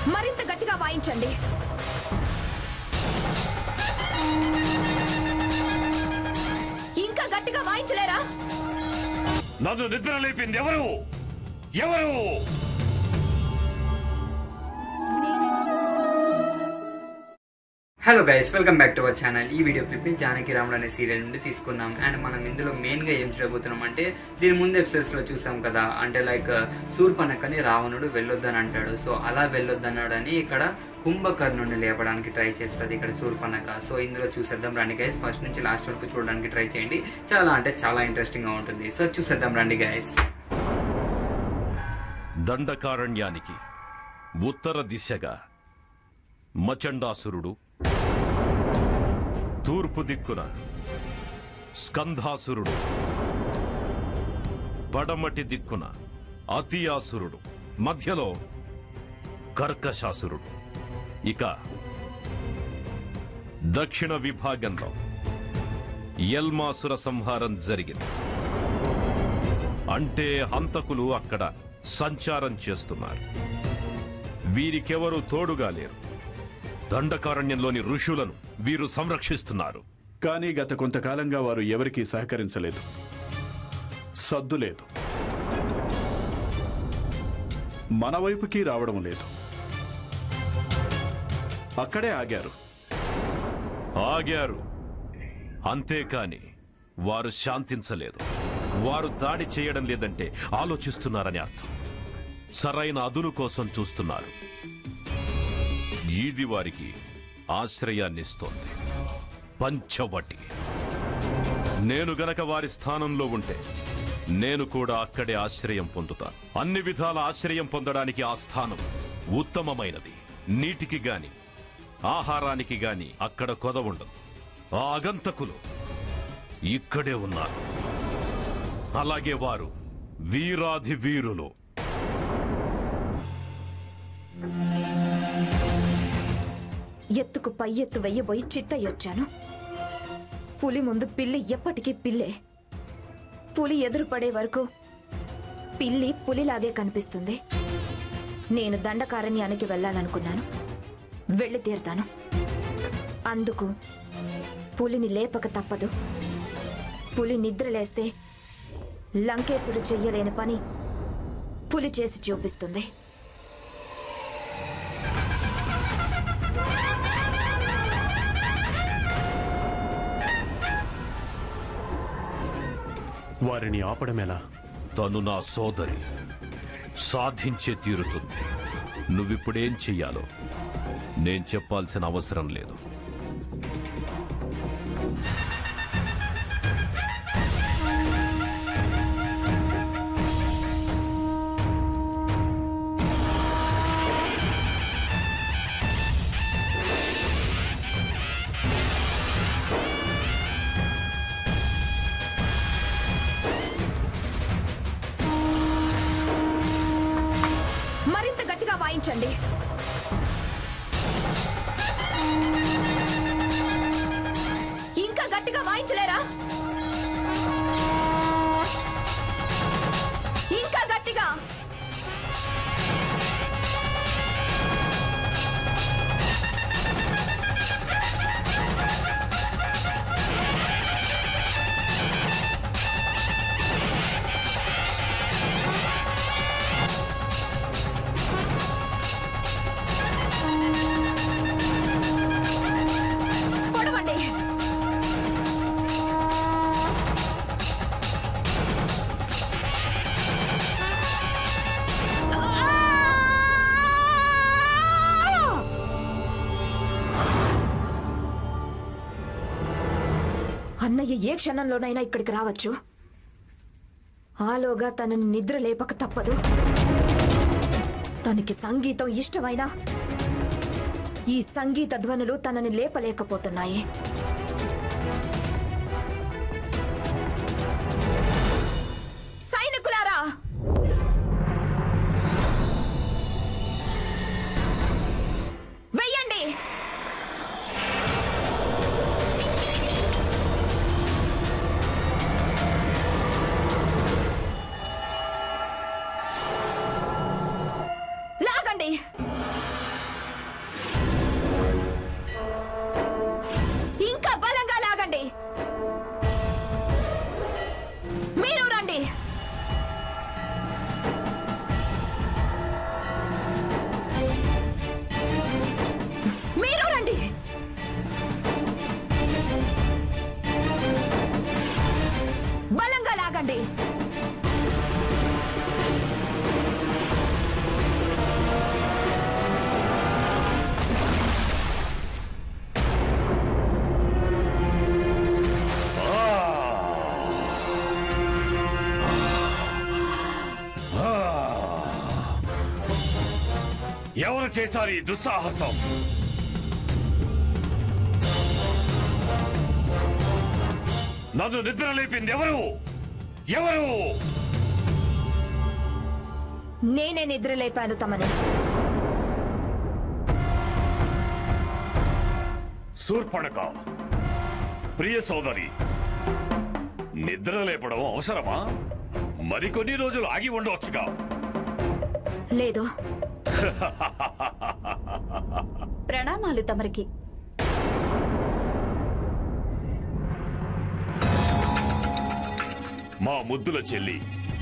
మరింత గట్టిగా వాయించండి ఇంకా గట్టిగా వాయించలేరా నన్ను నిద్ర లేపింది ఎవరు ఎవరు hello guys welcome back to our channel ఈ వీడియో క్లిప్ ని జానకి రాముడు అనే సీరియల్ నుండి తీసుకున్నాం అండ్ మనం ఇందులో మెయిన్ గా ఏం చూడబోతున్నాం అంటే దీని ముందు ఎపిసోడ్స్ లో చూసాం కదా అంటే లైక్ శూర్పనక్కని రావణుడు వెళ్ళొద్దని అంటాడు సో అలా వెళ్ళొద్దన్నాడు అని ఇక్కడ కుంభకర్ణుని లేపడానికి ట్రై చేస్తుంది ఇక్కడ శూర్పనక సో ఇందులో చూసేద్దాం రండి గైస్ ఫస్ట్ నుంచి లాస్ట్ వరకు చూడడానికి ట్రై చేయండి చాలా అంటే చాలా ఇంట్రెస్టింగ్ గా ఉంటుంది సో చూసేద్దాం రండి గైస్ దండకారణ్యానికి ఉత్తర దిశగా మచండాసురుడు తూర్పు దిక్కున స్కంధాసురుడు పడమటి దిక్కున అతియాసురుడు మధ్యలో కర్కశాసురుడు ఇక దక్షిణ విభాగంలో యల్మాసుర సంహారం జరిగింది అంటే హంతకులు అక్కడ సంచారం చేస్తున్నారు వీరికెవరూ తోడుగా లేరు దండకారణ్యంలోని ఋషులను వీరు సంరక్షిస్తున్నారు కానీ గత కొంతకాలంగా వారు ఎవరికీ సహకరించలేదు సద్దు లేదు మన వైపుకి రావడం లేదు అక్కడే ఆగారు ఆగారు అంతేకాని వారు శాంతించలేదు వారు దాడి చేయడం లేదంటే ఆలోచిస్తున్నారని అర్థం సరైన అదును కోసం చూస్తున్నారు ఇది వారికి ఆశ్రయాన్నిస్తోంది పంచవటి నేను గనక వారి స్థానంలో ఉంటే నేను కూడా అక్కడే ఆశ్రయం పొందుతాను అన్ని విధాల ఆశ్రయం పొందడానికి ఆ స్థానం ఉత్తమమైనది నీటికి గాని ఆహారానికి గాని అక్కడ కొద ఉండదు ఆ అగంతకులు ఇక్కడే ఉన్నారు అలాగే వారు వీరాధి వీరులు ఎత్తుకు పై ఎత్తు వెయ్యబోయి చిత్తయ్యొచ్చాను పులి ముందు పిల్లి ఎప్పటికీ పిల్లే పులి ఎదురు పడే వరకు పిల్లి పులిలాగే కనిపిస్తుంది నేను దండకారణ్యానికి వెళ్ళాలనుకున్నాను వెళ్ళి తీరుతాను అందుకు పులిని లేపక తప్పదు పులి నిద్రలేస్తే లంకేశుడు చెయ్యలేని పని పులి చేసి చూపిస్తుంది వారిని ఆపడమేలా తను నా సోదరి సాధించే తీరుతుంది నువ్విప్పుడేం చెయ్యాలో నేను చెప్పాల్సిన అవసరం లేదు మరింత గట్టిగా వాయించండి ఇంకా గట్టిగా వాయించలేరా ఇంకా గట్టిగా పొడవండి అన్నయ్య ఏ క్షణంలోనైనా ఇక్కడికి రావచ్చు ఆలోగా తనని నిద్ర లేపక తప్పదు తనకి సంగీతం ఇష్టమైనా ఈ సంగీత ధ్వనులు తనని లేపలేకపోతున్నాయి సైనికులారా వెయ్యండి లాగండి ఎవరు చేశారు ఈ దుస్సాహసం నన్ను నిద్ర లేపింది ఎవరు ఎవరు నేనే నిద్ర లేపాను తమని శూర్పణక ప్రియ సోదరి నిద్ర లేపడం అవసరమా మరికొన్ని రోజులు ఆగి ఉండవచ్చుగా లేదు ప్రణామాలు తమరికి మా ముద్దుల చెల్లి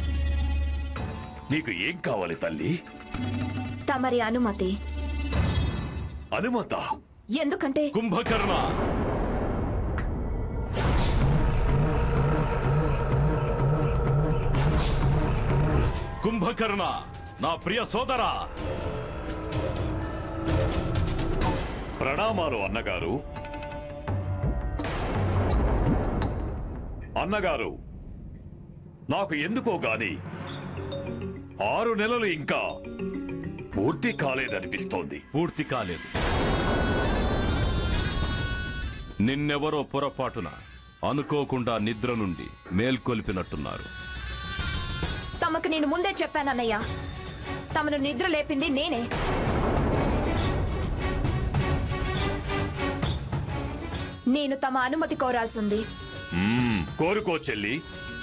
నీకు ఏం కావాలి తల్లి తమరి అనుమతి అనుమత ఎందుకంటే కుంభకర్ణ కుంభకర్ణ నా ప్రియ సోదరా ప్రణామాలు అన్నగారు అన్నగారు నాకు ఎందుకో గాని ఆరు నెలలు ఇంకా పూర్తి కాలేదనిపిస్తోంది పూర్తి కాలేదు నిన్నెవరో పొరపాటున అనుకోకుండా నిద్ర నుండి మేల్కొల్పినట్టున్నారు తమకు నేను ముందే చెప్పానన్నయ్య తమను నిద్ర లేపింది నేనే నేను తమ అనుమతి కోరాల్సింది మ్మ్, కోరుకో చెల్లి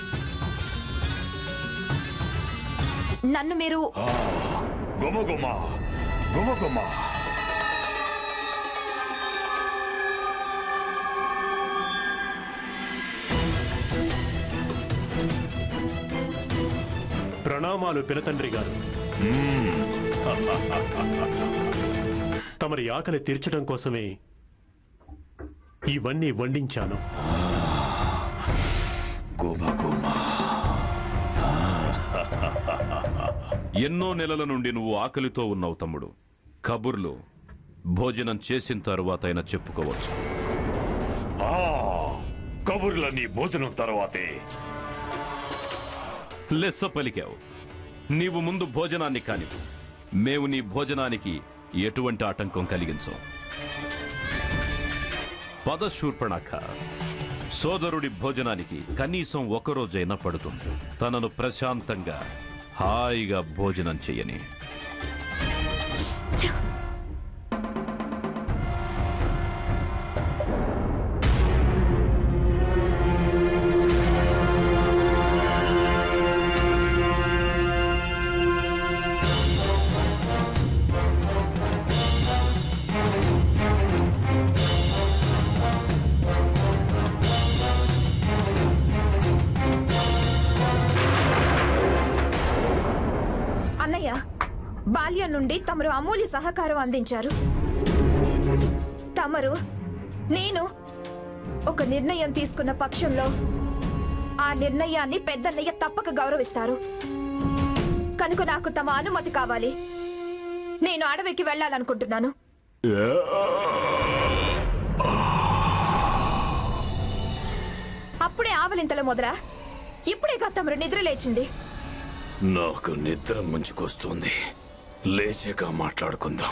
నన్ను మీరు గుమగుమ గుమగుమ ప్రణామాలు పినతండ్రి గారు తమరి ఆకలి తీర్చడం కోసమే ఇవన్నీ వండించాను గుమగుమ ఎన్నో నెలల నుండి నువ్వు ఆకలితో ఉన్నావు తమ్ముడు కబుర్లు భోజనం చేసిన తరువాత అయినా చెప్పుకోవచ్చు ఆ కబుర్లన్నీ భోజనం తర్వాతే లెస్స పలికావు నీవు ముందు భోజనాన్ని కానివు మేము నీ భోజనానికి ఎటువంటి ఆటంకం కలిగించం పదశూర్పణాక సోదరుడి భోజనానికి కనీసం ఒక రోజైనా పడుతుంది తనను ప్రశాంతంగా హాయిగా భోజనం చెయ్యని అన్నయ్య బాల్యం నుండి తమరు అమూల్య సహకారం అందించారు తమరు నేను ఒక నిర్ణయం తీసుకున్న పక్షంలో ఆ నిర్ణయాన్ని పెద్దన్నయ్య తప్పక గౌరవిస్తారు కనుక నాకు తమ అనుమతి కావాలి నేను అడవికి వెళ్ళాలనుకుంటున్నాను అప్పుడే ఆవలింతల మొదల ఇప్పుడేగా తమరు నిద్ర లేచింది నాకు నిద్ర ముంచుకొస్తుంది లేచాక మాట్లాడుకుందాం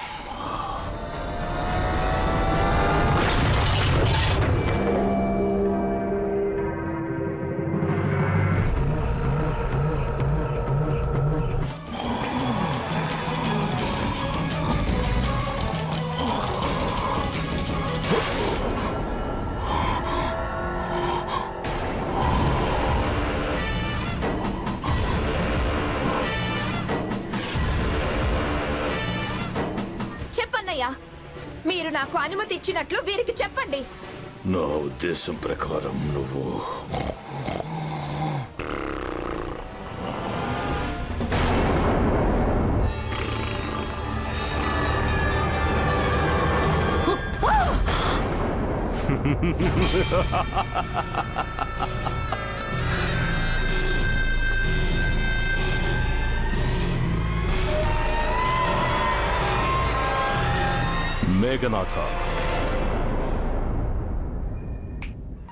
చెప్పన్నయ్యా మీరు నాకు అనుమతి ఇచ్చినట్లు వీరికి చెప్పండి నా ఉద్దేశం ప్రకారం నువ్వు మేఘనాథ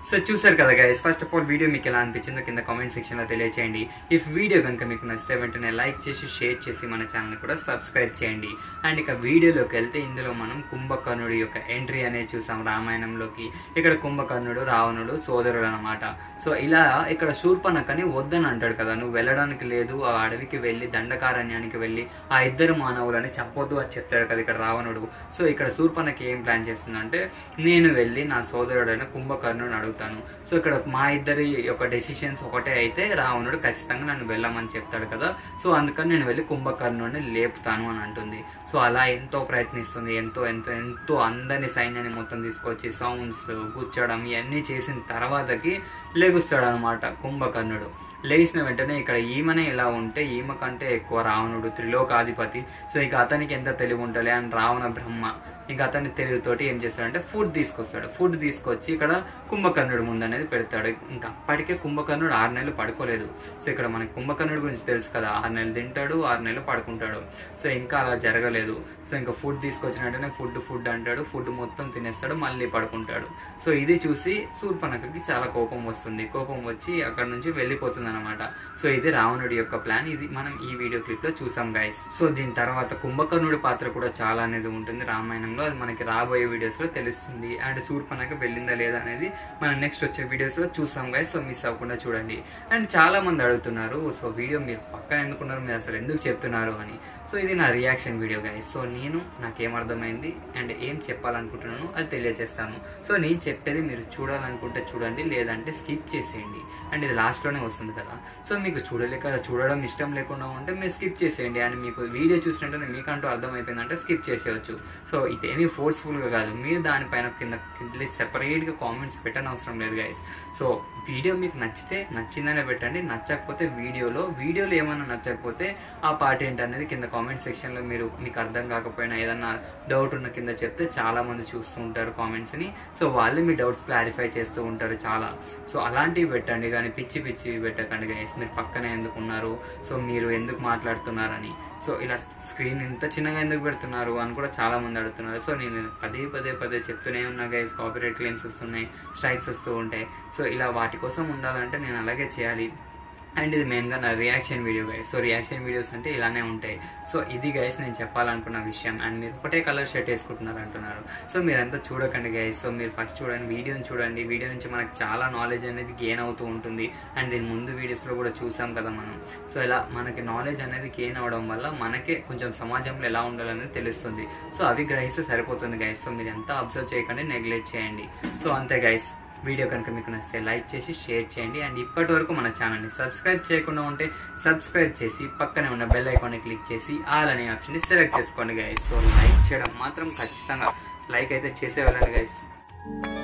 సో చూసారు కదా guys first of all video మీకు ఎలా అనిపించిందో కింద కామెంట్ సెక్షన్ లో తెలియచేయండి ఇఫ్ వీడియో కనుక మీకు నచ్చితే వెంటనే లైక్ చేసి షేర్ చేసి మన ఛానల్ కూడా సబ్స్క్రైబ్ చేయండి అండ్ ఇక వీడియోలోకి వెళ్తే ఇందులో మనం కుంభకర్ణుడి యొక్క ఎంట్రీ అనేది చూసాం రామాయణంలోకి ఇక్కడ కుంభకర్ణుడు రావణుడు సోదరుడు అనమాట సో ఇలా ఇక్కడ శూర్పణకని వద్దని అంటాడు కదా నువ్వు వెళ్ళడానికి లేదు ఆ అడవికి వెళ్ళి దండకారణ్యానికి వెళ్ళి ఆ ఇద్దరు మానవులని చెప్పొద్దు అని చెప్తాడు కదా ఇక్కడ రావణుడు సో ఇక్కడ శూర్పణకి ఏం ప్లాన్ చేస్తుందంటే నేను వెళ్ళి నా సోదరుడైన కుంభకర్ణుని అడుగుతాను సో ఇక్కడ మా ఇద్దరి యొక్క డెసిషన్స్ ఒకటే అయితే రావణుడు ఖచ్చితంగా నన్ను వెళ్ళమని చెప్తాడు కదా సో అందుకని నేను వెళ్ళి కుంభకర్ణుడిని లేపుతాను అని అంటుంది సో అలా ఎంతో ప్రయత్నిస్తుంది ఎంతో ఎంతో ఎంతో అందరి సైన్యాన్ని మొత్తం తీసుకొచ్చి సౌండ్స్ గుచ్చడం ఇవన్నీ చేసిన తర్వాతకి లెగుస్తాడు అనమాట కుంభకర్ణుడు లేచిన వెంటనే ఇక్కడ ఈమెనే ఇలా ఉంటే ఈమె కంటే ఎక్కువ రావణుడు త్రిలోకాధిపతి సో ఇక అతనికి ఎంత తెలివి ఉంటలే అని రావణ బ్రహ్మ ఇంకా అతని తెలివితోటి ఏం చేస్తాడంటే ఫుడ్ తీసుకొస్తాడు ఫుడ్ తీసుకొచ్చి ఇక్కడ కుంభకర్ణుడు ముందు అనేది పెడతాడు ఇంకా అప్పటికే కుంభకర్ణుడు ఆరు నెలలు పడుకోలేదు సో ఇక్కడ మనకి కుంభకర్ణుడు గురించి తెలుసు కదా ఆరు నెలలు తింటాడు ఆరు నెలలు పడుకుంటాడు సో ఇంకా అలా జరగలేదు సో ఇంకా ఫుడ్ తీసుకొచ్చిన వెంటనే ఫుడ్ ఫుడ్ అంటాడు ఫుడ్ మొత్తం తినేస్తాడు మళ్ళీ పడుకుంటాడు సో ఇది చూసి శూర్పణఖకి చాలా కోపం వస్తుంది కోపం వచ్చి అక్కడ నుంచి వెళ్ళిపోతుంది అనమాట సో ఇది రావణుడి యొక్క ప్లాన్ ఇది మనం ఈ వీడియో క్లిప్ లో చూసాం గైస్ సో దీని తర్వాత కుంభకర్ణుడి పాత్ర కూడా చాలా అనేది ఉంటుంది రామాయణంలో అది మనకి రాబోయే వీడియోస్ లో తెలుస్తుంది అండ్ శూర్పణఖ వెళ్ళిందా లేదా అనేది మనం నెక్స్ట్ వచ్చే వీడియోస్ లో చూసాం గైస్ సో మిస్ అవ్వకుండా చూడండి అండ్ చాలా మంది అడుగుతున్నారు సో వీడియో మీరు పక్కన ఎందుకున్నారు మీరు అసలు ఎందుకు చెప్తున్నారు అని సో ఇది నా రియాక్షన్ వీడియో గైస్ సో నేను నాకేం అర్థమైంది అండ్ ఏం చెప్పాలనుకుంటున్నాను అది తెలియజేస్తాను సో నేను చెప్పేది మీరు చూడాలనుకుంటే చూడండి లేదంటే స్కిప్ చేసేయండి అండ్ ఇది లాస్ట్లోనే వస్తుంది కదా సో మీకు చూడలేక చూడడం ఇష్టం లేకుండా ఉంటే మీరు స్కిప్ చేసేయండి అండ్ మీకు వీడియో చూసినట్టు మీకంటూ అర్థమైపోయిందంటే స్కిప్ చేసేయచ్చు సో ఇదేమీ ఫోర్స్ఫుల్గా కాదు మీరు దానిపైన కింద కింద సెపరేట్గా కామెంట్స్ పెట్టని అవసరం లేదు గైస్ సో వీడియో మీకు నచ్చితే నచ్చిందనే పెట్టండి నచ్చకపోతే వీడియోలో వీడియోలో ఏమైనా నచ్చకపోతే ఆ పార్ట్ ఏంటనేది కింద కామెంట్ సెక్షన్లో మీరు మీకు అర్థం కాకపోయినా ఏదన్నా డౌట్ ఉన్న కింద చెప్తే చాలా మంది చూస్తూ ఉంటారు కామెంట్స్ని సో వాళ్ళు మీ డౌట్స్ క్లారిఫై చేస్తూ ఉంటారు చాలా సో అలాంటివి పెట్టండి కానీ పిచ్చి పిచ్చి పెట్టకండి గైస్ మీరు పక్కనే ఎందుకు ఉన్నారు సో మీరు ఎందుకు మాట్లాడుతున్నారని సో ఇలా స్క్రీన్ ఇంత చిన్నగా ఎందుకు పెడుతున్నారు అని కూడా చాలా మంది అడుగుతున్నారు సో నేను పదే పదే పదే చెప్తూనే ఉన్నా గైస్ కాపీరైట్ క్లెయిమ్స్ వస్తున్నాయి స్ట్రైక్స్ వస్తూ ఉంటాయి సో ఇలా వాటి కోసం ఉండాలంటే నేను అలాగే చేయాలి అండ్ ఇది మెయిన్గా నా reaction video guys so reaction videos అంటే ఇలానే ఉంటాయి సో ఇది గైస్ నేను చెప్పాలనుకున్న విషయం అండ్ మీరు ఒకటే కలర్ షర్ట్ వేసుకుంటున్నారు అంటున్నారు సో మీరంతా చూడకండి గైస్ సో మీరు ఫస్ట్ చూడండి వీడియోని చూడండి వీడియో నుంచి మనకు చాలా నాలెడ్జ్ అనేది గెయిన్ అవుతూ ఉంటుంది అండ్ దీని ముందు వీడియోస్లో కూడా చూసాం కదా మనం సో ఇలా మనకి నాలెడ్జ్ అనేది గెయిన్ అవడం వల్ల మనకే కొంచెం సమాజంలో ఎలా ఉండాలనేది తెలుస్తుంది సో అవి గ్రహిస్తే సరిపోతుంది గైస్ సో మీరు ఎంత అబ్జర్వ్ చేయకండి నెగ్లెక్ట్ చేయండి సో అంతే గైస్ వీడియో కనుక మీకు నచ్చితే లైక్ చేసి షేర్ చేయండి అండ్ ఇప్పటి వరకు మన ఛానల్ని సబ్స్క్రైబ్ చేయకుండా ఉంటే సబ్స్క్రైబ్ చేసి పక్కనే ఉన్న బెల్ ఐకాన్ని క్లిక్ చేసి ఆల్ అనే ఆప్షన్ని సెలెక్ట్ చేసుకోండి గైస్ సో లైక్ చేయడం మాత్రం ఖచ్చితంగా లైక్ అయితే చేసే వెళ్ళండి గైస్